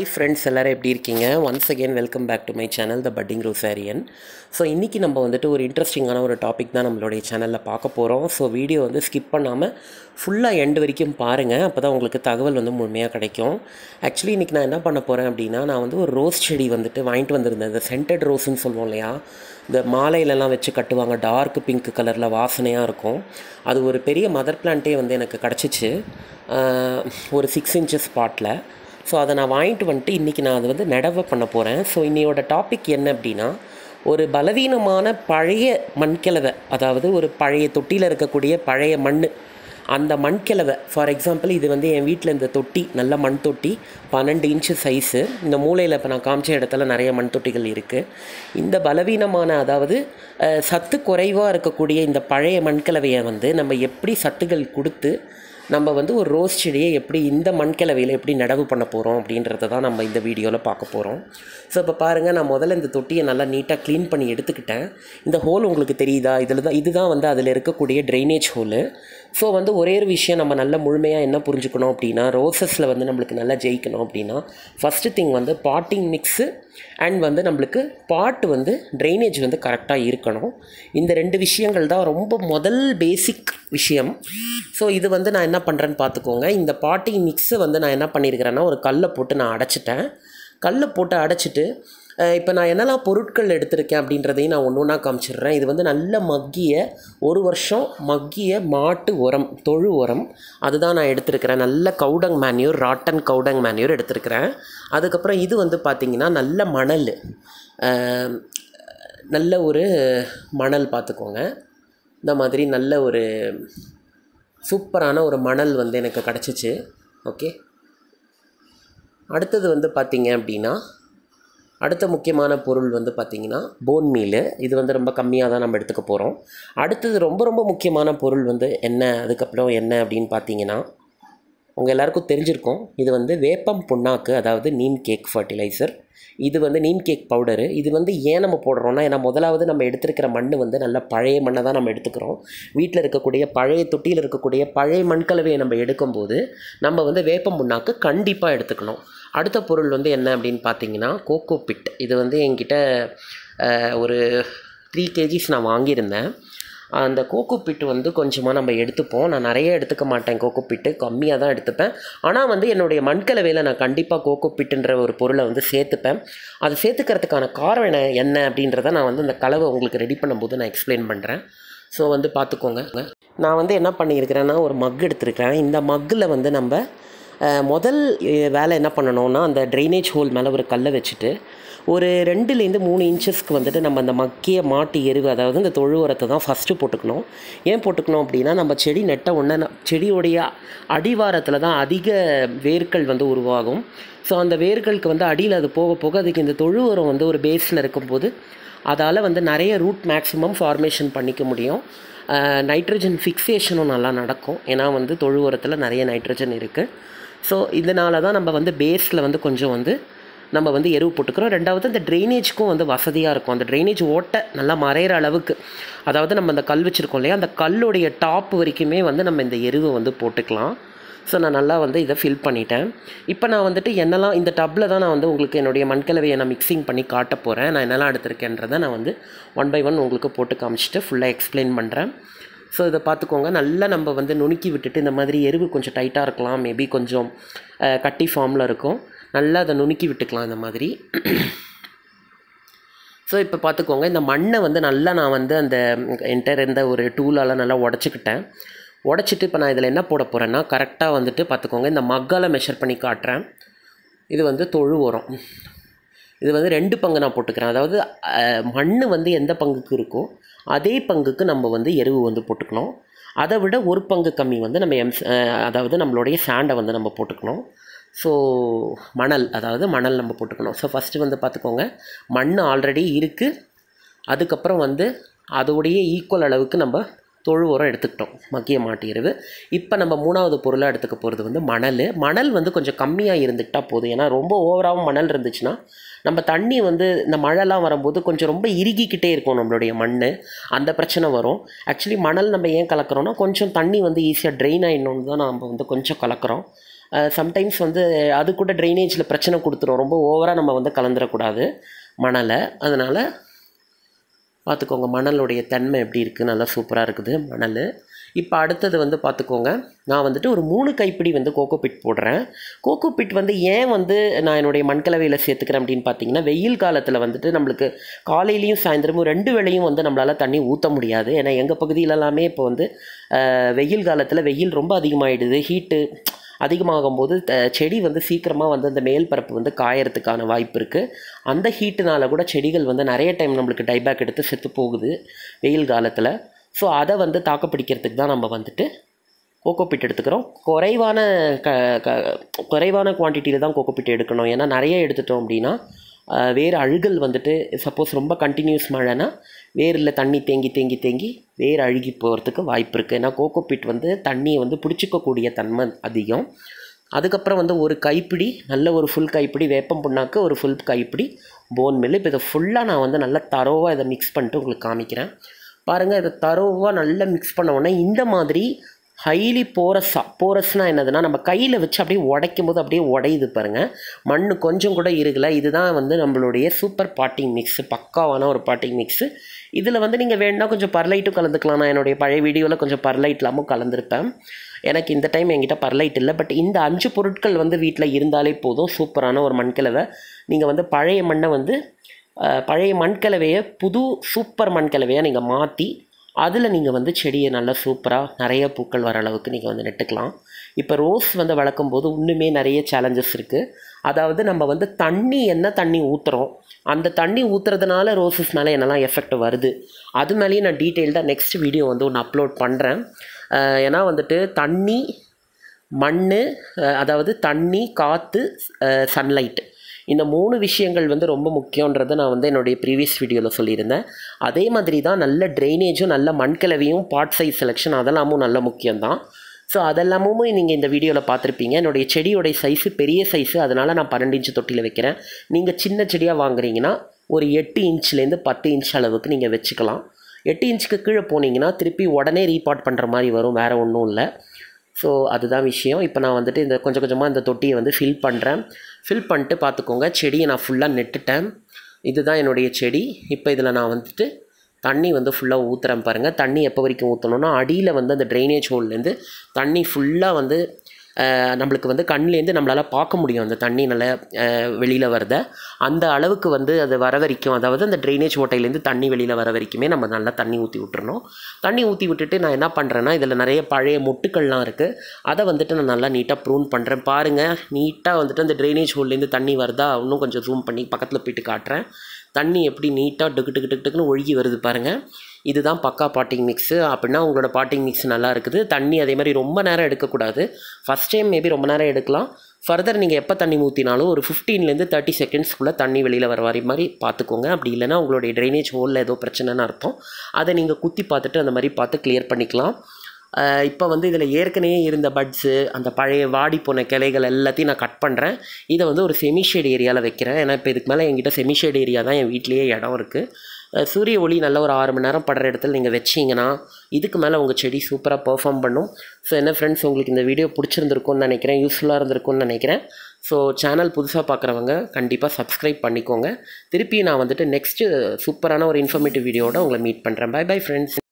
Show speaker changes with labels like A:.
A: hi friends எல்லோரும் எப்படி இருக்கீங்க once again welcome back to my channel the potting rosarian so இன்றைக்கி நம்ம வந்துட்டு ஒரு இன்ட்ரெஸ்டிங்கான ஒரு டாபிக் தான் நம்மளுடைய சேனலில் பார்க்க போகிறோம் ஸோ வீடியோ வந்து ஸ்கிப் பண்ணாமல் ஃபுல்லாக எண்டு வரைக்கும் பாருங்கள் அப்போ தான் உங்களுக்கு தகவல் வந்து முழுமையாக கிடைக்கும் ஆக்சுவலி இன்றைக்கி நான் என்ன பண்ண போகிறேன் அப்படின்னா நான் வந்து ஒரு ரோஸ் செடி வந்துட்டு வாங்கிட்டு வந்திருந்தேன் இந்த சென்டட் ரோஸ்ன்னு சொல்லுவோம் இல்லையா இந்த மாலையிலலாம் வச்சு கட்டுவாங்க டார்க் பிங்க் கலரில் வாசனையாக இருக்கும் அது ஒரு பெரிய மதர் பிளான்ட்டே வந்து எனக்கு கிடச்சிச்சு ஆஹ், ஒரு சிக்ஸ் இன்ச்சஸ் ஸ்பாட்டில் ஸோ அதை நான் வாங்கிட்டு வந்துட்டு இன்றைக்கி நான் அதை வந்து நடவை பண்ண போகிறேன் ஸோ இன்னையோட டாபிக் என்ன அப்படின்னா ஒரு பலவீனமான பழைய மண்கிழவை அதாவது ஒரு பழைய தொட்டியில் இருக்கக்கூடிய பழைய மண் அந்த மண்கிழவை ஃபார் எக்ஸாம்பிள் இது வந்து என் வீட்டில் இந்த தொட்டி நல்ல மண் தொட்டி பன்னெண்டு இன்ச்சு சைஸு இந்த மூலையில் இப்போ நான் காமிச்ச இடத்துல நிறைய மண் தொட்டிகள் இருக்குது இந்த பலவீனமான அதாவது அஹ், சத்து குறைவாக இருக்கக்கூடிய இந்த பழைய மண்கிழவையை வந்து நம்ம எப்படி சத்துகள் கொடுத்து நம்ம வந்து ஒரு ரோஸ் செடியை எப்படி இந்த மண்கிழவையில் எப்படி நடவு பண்ண போகிறோம் அப்படின்றத தான் நம்ம இந்த வீடியோவில் பார்க்க போகிறோம் ஸோ இப்போ பாருங்கள் நான் முதல்ல இந்த தொட்டியை நல்லா நீட்டாக க்ளீன் பண்ணி எடுத்துக்கிட்டேன் இந்த ஹோல் உங்களுக்கு தெரியுதா இதில் தான் இதுதான் வந்து அதில் இருக்கக்கூடிய ட்ரைனேஜ் ஹோலு ஸோ வந்து ஒரே ஒரு விஷயம் நம்ம நல்ல முழுமையாக என்ன புரிஞ்சுக்கணும் அப்படின்னா ரோசஸில் வந்து நம்மளுக்கு நல்லா ஜெயிக்கணும் அப்படின்னா ஃபஸ்ட்டு திங் வந்து பாட்டிங் மிக்ஸு அண்ட் வந்து நம்மளுக்கு பாட் வந்து ட்ரைனேஜ் வந்து கரெக்டாக இருக்கணும் இந்த ரெண்டு விஷயங்கள் தான் ரொம்ப முதல் பேசிக் விஷயம் ஸோ இது வந்து நான் என்ன பண்ணுறேன்னு பார்த்துக்கோங்க இந்த பாட்டிங் மிக்ஸை வந்து நான் என்ன பண்ணியிருக்கிறேன்னா ஒரு கல்லை போட்டு நான் அடைச்சிட்டேன் கல்லை போட்டு அடைச்சிட்டு இப்போ நான் என்னெல்லாம் பொருட்கள் எடுத்திருக்கேன் அப்படின்றதையும் நான் ஒன்று ஒன்றா காமிச்சிடுறேன் இது வந்து நல்ல மக்கிய ஒரு வருஷம் மக்கிய மாட்டு உரம் தொழு உரம் அதுதான் நான் எடுத்திருக்கிறேன் நல்ல cow dung manure rotten cow dung manure எடுத்திருக்கிறேன் அதுக்கப்புறம் இது வந்து பார்த்திங்கன்னா நல்ல மணல் அஹ், நல்ல ஒரு மணல் பார்த்துக்கோங்க இந்த மாதிரி நல்ல ஒரு சூப்பரான ஒரு மணல் வந்து எனக்கு கிடச்சிச்சு ஓகே அடுத்தது வந்து பார்த்தீங்க அப்படின்னா அடுத்த முக்கியமான பொருள் வந்து பார்த்திங்கன்னா போன் மீல் இது வந்து ரொம்ப கம்மியாக தான் நம்ம எடுத்துக்க போகிறோம் அடுத்தது ரொம்ப ரொம்ப முக்கியமான பொருள் வந்து என்ன அதுக்கப்புறம் என்ன அப்படின்னு பார்த்தீங்கன்னா உங்கள் எல்லாருக்கும் தெரிஞ்சிருக்கும் இது வந்து வேப்பம் புண்ணாக்கு அதாவது நீம் கேக் ஃபர்டிலைசர் இது வந்து நீம் கேக் பவுடரு இது வந்து ஏன் நம்ம போடுறோம்னா ஏன்னா முதலாவது நம்ம எடுத்திருக்கிற மண் வந்து நல்ல பழைய மண்ணை தான் நம்ம எடுத்துக்கிறோம் வீட்டில் இருக்கக்கூடிய பழைய தொட்டியில் இருக்கக்கூடிய பழைய மண்கலவையை நம்ம எடுக்கும்போது நம்ம வந்து வேப்பம் புண்ணாக்கு கண்டிப்பாக எடுத்துக்கணும் அடுத்த பொருள் வந்து என்ன அப்படின்னு பார்த்தீங்கன்னா கோகோ பிட் இது வந்து என்கிட்ட அஹ், ஒரு த்ரீ கேஜிஸ் நான் வாங்கியிருந்தேன் அந்த கோகோ பிட்டு வந்து கொஞ்சமாக நம்ம எடுத்துப்போம் நான் நிறைய எடுத்துக்க மாட்டேன் கோகோ பிட்டு கம்மியாக தான் எடுத்துப்பேன் ஆனால் வந்து என்னுடைய மண்கலவையில் நான் கண்டிப்பாக கோகோ பிட்டுன்ற ஒரு பொருளை வந்து சேர்த்துப்பேன் அது சேர்த்துக்கிறதுக்கான காரணம் என்ன என்ன அப்படின்றத நான் வந்து அந்த கலவை உங்களுக்கு ரெடி பண்ணும்போது நான் எக்ஸ்பிளைன் பண்ணுறேன் ஸோ வந்து பார்த்துக்கோங்க நான் வந்து என்ன பண்ணியிருக்கிறேன்னா ஒரு மக் எடுத்திருக்கிறேன் இந்த மக்கில் வந்து நம்ம அஹ், முதல் அஹ், வேலை என்ன பண்ணணும்னா அந்த ட்ரைனேஜ் ஹோல் மேலே ஒரு கல்லை வச்சுட்டு ஒரு ரெண்டுலேருந்து மூணு இன்ச்சஸ்க்கு வந்துட்டு நம்ம அந்த மக்கிய மாட்டு எருவு அதாவது இந்த தொழு உரத்தை தான் ஃபஸ்ட்டு போட்டுக்கணும் ஏன் போட்டுக்கணும் அப்படின்னா நம்ம செடி நெட்ட உடனே ந- செடியோடைய அடிவாரத்தில் தான் அதிக வேர்கள் வந்து உருவாகும் ஸோ அந்த வேர்களுக்கு வந்து அடியில் அது போக போக அதுக்கு இந்த தொழு உரம் வந்து ஒரு பேஸில் இருக்கும்போது அதால் வந்து நிறைய ரூட் மேக்ஸிமம் ஃபார்மேஷன் பண்ணிக்க முடியும் நைட்ரஜன் ஃபிக்ஸேஷனும் நல்லா நடக்கும் ஏன்னா வந்து தொழு உரத்தில் நிறைய நைட்ரஜன் இருக்குது ஸோ இதனால தான் நம்ம வந்து பேஸில் வந்து கொஞ்சம் வந்து நம்ம வந்து எருவு போட்டுக்கிறோம் ரெண்டாவது இந்த ட்ரைனேஜ்க்கும் வந்து வசதியாக இருக்கும் அந்த ட்ரைனேஜ் ஓட்டை நல்லா மறையிற அளவுக்கு அதாவது நம்ம அந்த கல் வச்சுருக்கோம் இல்லையா அந்த கல்லுடைய டாப் வரைக்குமே வந்து நம்ம இந்த எருவை வந்து போட்டுக்கலாம் ஸோ நான் நல்லா வந்து இதை ஃபில் பண்ணிட்டேன் இப்போ நான் வந்துட்டு என்னெல்லாம் இந்த டப்பில் தான் நான் வந்து உங்களுக்கு என்னுடைய மண்கலவையை நான் மிக்சிங் பண்ணி காட்ட போகிறேன் நான் என்னெல்லாம் எடுத்திருக்கேன்றதை நான் வந்து ஒன் பை ஒன் உங்களுக்கு போட்டு காமிச்சிட்டு ஃபுல்லாக எக்ஸ்பிளைன் பண்ணுறேன் ஸோ இதை பார்த்துக்கோங்க நல்லா நம்ம வந்து நுணுக்கி விட்டுட்டு இந்த மாதிரி எருவு கொஞ்சம் டைட்டாக இருக்கலாம் மேபி கொஞ்சம் அஹ், கட்டி ஃபார்மில் இருக்கும் நல்லா அதை நுணுக்கி விட்டுக்கலாம் இந்த மாதிரி ஸோ இப்போ பார்த்துக்கோங்க இந்த மண்ணை வந்து நல்லா நான் வந்து அந்த என்டர் இருந்த ஒரு டூலால் நல்லா உடச்சிக்கிட்டேன் உடச்சிட்டு இப்போ நான் இதில் என்ன போட போகிறேன்னா கரெக்டாக வந்துட்டு பார்த்துக்கோங்க இந்த மக்கால் மெஷர் பண்ணி காட்டுறேன் இது வந்து தொழு உரம் இது வந்து ரெண்டு பங்கு நான் போட்டுக்கிறேன் அதாவது மண் வந்து எந்த பங்குக்கு இருக்கோ அதே பங்குக்கு நம்ம வந்து எருவு வந்து போட்டுக்கணும் அதை விட ஒரு பங்கு கம்மி வந்து நம்ம எம் அதாவது நம்மளுடைய சாண்டை வந்து நம்ம போட்டுக்கணும் ஸோ மணல் அதாவது மணல் நம்ம போட்டுக்கணும் ஸோ ஃபஸ்ட்டு வந்து பார்த்துக்கோங்க மண் ஆல்ரெடி இருக்குது அதுக்கப்புறம் வந்து அதோடைய ஈக்குவல் அளவுக்கு நம்ம தொழு உரம் எடுத்துக்கிட்டோம் மக்கிய மாட்டு எருவு இப்போ நம்ம மூணாவது பொருளாக எடுத்துக்க போகிறது வந்து மணல் மணல் வந்து கொஞ்சம் கம்மியாக இருந்துக்கிட்டால் போதும் ஏன்னா ரொம்ப ஓவராகவும் மணல் இருந்துச்சுன்னா நம்ம தண்ணி வந்து இந்த மழைலாம் வரும்போது கொஞ்சம் ரொம்ப இறுகிக்கிட்டே இருக்கும் நம்மளுடைய மண் அந்த பிரச்சனை வரும் ஆக்சுவலி மணல் நம்ம ஏன் கலக்கிறோம்னா கொஞ்சம் தண்ணி வந்து ஈஸியாக ட்ரெயின் ஆகிடணும்னு தான் நம்ம வந்து கொஞ்சம் கலக்கிறோம் சம்டைம்ஸ் வந்து அது கூட ட்ரைனேஜில் பிரச்சனை கொடுத்துரும் ரொம்ப ஓவராக நம்ம வந்து கலந்துடக்கூடாது மணலை அதனால் பார்த்துக்கோங்க மணலுடைய தன்மை எப்படி இருக்குது நல்லா சூப்பராக இருக்குது மணல் இப்போ அடுத்தது வந்து பார்த்துக்கோங்க நான் வந்துட்டு ஒரு மூணு கைப்பிடி வந்து கோகோ பிட் போடுறேன் கோகோ பிட் வந்து ஏன் வந்து நான் என்னுடைய மண்கலவையில் சேர்த்துக்கிறேன் அப்படின்னு பார்த்தீங்கன்னா வெயில் காலத்தில் வந்துட்டு நம்மளுக்கு காலையிலையும் சாயந்தரமும் ரெண்டு வேளையும் வந்து நம்மளால் தண்ணி ஊற்ற முடியாது ஏன்னா எங்கள் பகுதியிலலாமே இப்போ வந்து அஹ், வெயில் காலத்தில் வெயில் ரொம்ப அதிகமாகிடுது ஹீட்டு அதிகமாகும் போது த- செடி வந்து சீக்கிரமாக வந்து அந்த மேல் பரப்பு வந்து காயறதுக்கான வாய்ப்பு இருக்குது அந்த ஹீட்டுனால கூட செடிகள் வந்து நிறைய டைம் நம்மளுக்கு டைபேக் எடுத்து செத்து போகுது வெயில் காலத்தில் ஸோ அதை வந்து தாக்குப்பிடிக்கிறதுக்கு தான் நம்ம வந்துட்டு கோகோபிட் எடுத்துக்கிறோம் குறைவான க க குறைவான குவான்டிட்டியில் தான் கோகோபிட் எடுக்கணும் ஏன்னா நிறைய எடுத்துட்டோம் அப்படின்னா ஆஹ், வேர் அழுகல் வந்துட்டு சப்போஸ் ரொம்ப கண்டினியூஸ் மழைனா வேரில் தண்ணி தேங்கி தேங்கி தேங்கி வேர் அழுகி போகிறதுக்கு வாய்ப்பு இருக்குது ஏன்னா கோகோபிட் வந்து தண்ணியை வந்து பிடிச்சிக்கக்கூடிய தன்மை அதிகம் அதுக்கப்புறம் வந்து ஒரு கைப்பிடி நல்ல ஒரு ஃபுல் கைப்பிடி வேப்பம் புண்ணாக்கு ஒரு ஃபுல் கைப்பிடி போன் மில்லு இப்போ இதை ஃபுல்லாக நான் வந்து நல்லா தரோவாக இதை மிக்ஸ் பண்ணிட்டு உங்களுக்கு காமிக்கிறேன் பாருங்கள் இதை தரோவாக நல்லா மிக்ஸ் பண்ண உடனே இந்த மாதிரி ஹைலி போரஸாக போரஸ்னால் என்னதுன்னா நம்ம கையில் வச்சு அப்படியே உடைக்கும் போது அப்படியே உடையுது பாருங்கள் மண் கொஞ்சம் கூட இருக்கல இதுதான் வந்து நம்மளுடைய சூப்பர் பாட்டிங் மிக்ஸு பக்காவான ஒரு பாட்டிங் மிக்ஸு இதில் வந்து நீங்கள் வேணும்னா கொஞ்சம் பர்லைட்டும் கலந்துக்கலாம் நான் என்னுடைய பழைய வீடியோவில் கொஞ்சம் பர்லைட் இல்லாமல் கலந்துருப்பேன் எனக்கு இந்த டைம் என்கிட்ட பர்லைட் இல்லை பட் இந்த அஞ்சு பொருட்கள் வந்து வீட்டில் இருந்தாலே போதும் சூப்பரான ஒரு மண்கலவை நீங்கள் வந்து பழைய மண்ணை வந்து அஹ், பழைய மண்கலவையை புது சூப்பர் மண்கலவையை நீங்கள் மாற்றி அதில் நீங்கள் வந்து செடியை நல்லா சூப்பராக நிறைய பூக்கள் வர அளவுக்கு நீங்கள் வந்து நட்டுக்கலாம் இப்போ ரோஸ் வந்து வளர்க்கும் போது இன்னுமே நிறைய சேலஞ்சஸ் இருக்குது அதாவது நம்ம வந்து தண்ணி என்ன தண்ணி ஊற்றுறோம் அந்த தண்ணி ஊற்றுறதுனால ரோசஸ் மேலே என்னெல்லாம் எஃபெக்ட் வருது அது மேலேயும் நான் டீட்டெயில்டாக நெக்ஸ்ட் வீடியோ வந்து ஒன்று அப்லோட் பண்ணுறேன் ஏன்னா வந்துட்டு தண்ணி மண் அதாவது தண்ணி காற்று சன்லைட் இந்த மூணு விஷயங்கள் வந்து ரொம்ப முக்கியன்றதை நான் வந்து என்னுடைய ப்ரீவியஸ் வீடியோவில் சொல்லியிருந்தேன் அதே மாதிரி தான் நல்ல ட்ரைனேஜும் நல்ல மண்கலவையும் பாட் சைஸ் செலெக்ஷன் அதெல்லாமும் நல்ல முக்கியம்தான் ஸோ அதெல்லாமும் நீங்கள் இந்த வீடியோவில் பார்த்துருப்பீங்க என்னுடைய செடியோடைய சைஸு பெரிய சைஸு அதனால் நான் பன்னெண்டு இன்ச்சு தொட்டியில் வைக்கிறேன் நீங்கள் சின்ன செடியாக வாங்குறீங்கன்னா ஒரு எட்டு இன்ச்லேருந்து பத்து இன்ச் அளவுக்கு நீங்கள் வச்சுக்கலாம் எட்டு இன்ச்சுக்கு கீழே போனீங்கன்னா திருப்பி உடனே ரீபாட் பண்ணுற மாதிரி வரும் வேறு ஒன்றும் இல்லை ஸோ அதுதான் விஷயம் இப்போ நான் வந்துட்டு இந்த கொஞ்சம் கொஞ்சமாக இந்த தொட்டியை வந்து ஃபில் பண்ணுறேன் ஃபில் பண்ணிட்டு பார்த்துக்கோங்க செடியை நான் ஃபுல்லாக நெட்டுட்டேன் இதுதான் என்னுடைய செடி இப்போ இதில் நான் வந்துட்டு தண்ணி வந்து ஃபுல்லாக ஊற்றுறேன் பாருங்கள் தண்ணி எப்போ வரைக்கும் ஊற்றணும்னா அடியில் வந்து அந்த ட்ரைனேஜ் ஹோல்லேருந்து தண்ணி ஃபுல்லாக வந்து அஹ், நம்மளுக்கு வந்து கண்ணிலேருந்து நம்மளால் பார்க்க முடியும் அந்த தண்ணி நல்லா வெளியில் வரத அந்த அளவுக்கு வந்து அது வர வரைக்கும் அதாவது அந்த ட்ரைனேஜ் ஓட்டையிலேருந்து தண்ணி வெளியில் வர வரைக்குமே நம்ம நல்லா தண்ணி ஊற்றி விட்டுறணும் தண்ணி ஊற்றி விட்டுட்டு நான் என்ன பண்ணுறேன்னா இதில் நிறைய பழைய மொட்டுக்கள்லாம் இருக்குது அதை வந்துட்டு நான் நல்லா நீட்டாக ப்ரூன் பண்ணுறேன் பாருங்கள் நீட்டாக வந்துட்டு அந்த ட்ரைனேஜ் ஹோல்லேருந்து தண்ணி வருதா இன்னும் கொஞ்சம் ஜூம் பண்ணி பக்கத்தில் போயிட்டு காட்டுறேன் தண்ணி எப்படி நீட்டாக டக்கு டக்கு டக்கு டக்குன்னு ஒழுகி வருது பாருங்கள் இதுதான் பக்கா பாட்டிங் மிக்ஸு அப்படின்னா உங்களோட பாட்டிங் மிக்ஸ் நல்லா இருக்குது தண்ணி அதே மாதிரி ரொம்ப நேரம் எடுக்கக்கூடாது ஃபஸ்ட் டைம் மேபி ரொம்ப நேரம் எடுக்கலாம் ஃபர்தர் நீங்கள் எப்போ தண்ணி ஊற்றினாலும் ஒரு ஃபிஃப்டீன்லேருந்து தேர்ட்டி செகண்ட்ஸ்க்குள்ளே தண்ணி வெளியில் வர மாதிரி மாதிரி பார்த்துக்கோங்க அப்படி இல்லைன்னா உங்களுடைய ட்ரைனேஜ் ஹோலில் ஏதோ பிரச்சனைன்னு அர்த்தம் அதை நீங்கள் குத்தி பார்த்துட்டு அந்த மாதிரி பார்த்து கிளியர் பண்ணிக்கலாம் இப்போ வந்து இதில் ஏற்கனவே இருந்த பட்ஸு அந்த பழைய வாடி போன கிளைகள் எல்லாத்தையும் நான் கட் பண்ணுறேன் இதை வந்து ஒரு செமிஷேட் ஏரியாவில் வைக்கிறேன் ஏன்னா இப்போ இதுக்கு மேலே என்கிட்ட செமிஷேட் ஏரியா தான் என் வீட்லேயே இடம் இருக்குது சூரிய ஒளி நல்ல ஒரு ஆறு மணி நேரம் படுற இடத்துல நீங்கள் வச்சிங்கன்னா இதுக்கு மேலே உங்கள் செடி சூப்பராக பெர்ஃபார்ம் பண்ணும் ஸோ என்ன ஃப்ரெண்ட்ஸ் உங்களுக்கு இந்த வீடியோ பிடிச்சிருந்துருக்கும்னு நினைக்கிறேன் யூஸ்ஃபுல்லாக இருந்திருக்கும்னு நினைக்கிறேன் ஸோ சேனல் புதுசாக பார்க்குறவங்க கண்டிப்பாக சப்ஸ்கிரைப் பண்ணிக்கோங்க திருப்பி நான் வந்துட்டு நெக்ஸ்ட்டு சூப்பரான ஒரு இன்ஃபர்மேட்டிவ் வீடியோட உங்களை மீட் பண்ணுறேன் பை பை ஃப்ரெண்ட்ஸ்